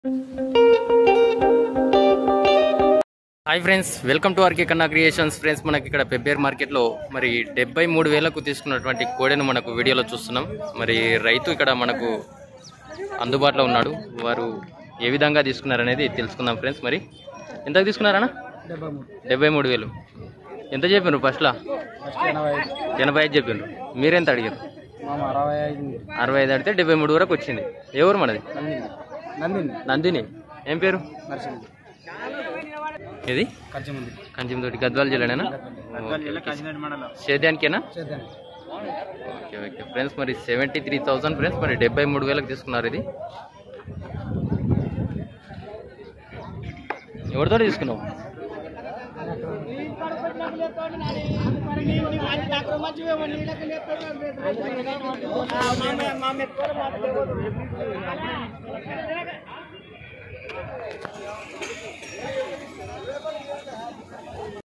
hi friends welcome to R K Kanna creations friends మనకి ఇక్కడ పెబ్బేర్ మార్కెట్లో మరి డెబ్బై మూడు వేలకు తీసుకున్నటువంటి కోడెను మనకు వీడియోలో చూస్తున్నాం మరి రైతు ఇక్కడ మనకు అందుబాటులో ఉన్నాడు వారు ఏ విధంగా తీసుకున్నారనేది తెలుసుకుందాం ఫ్రెండ్స్ మరి ఎంతకు తీసుకున్నారన్నా డెబ్బై మూడు డెబ్బై మూడు వేలు ఎంత చెప్పినారు ఫస్ట్లో ఫస్ట్ ఎనభై ఐదు ఎనభై ఐదు చెప్పినారు మీరెంత అడిగారు మామ అరవై ఐదు అరవై ఐదు అడిగితే డెబ్బై మూడు వరకు వచ్చింది ఎవరు మనది నందిని నందిని నందిని ఏం పేరు నరసింహ ఇది కచ్చిమంది కంచిమతోటి గద్వాల జిల్లానేనా కాకినాడ మండలం సేద్యానికేనా చేద్దాం ఓకే ఓకే ఫ్రెండ్స్ మరి సెవెంటీ త్రీ థౌసండ్ ఫ్రెండ్స్ మరి డెబ్బై మూడు వేలకు తీసుకున్నారు ఇది ఎవరితో తీసుకున్నావు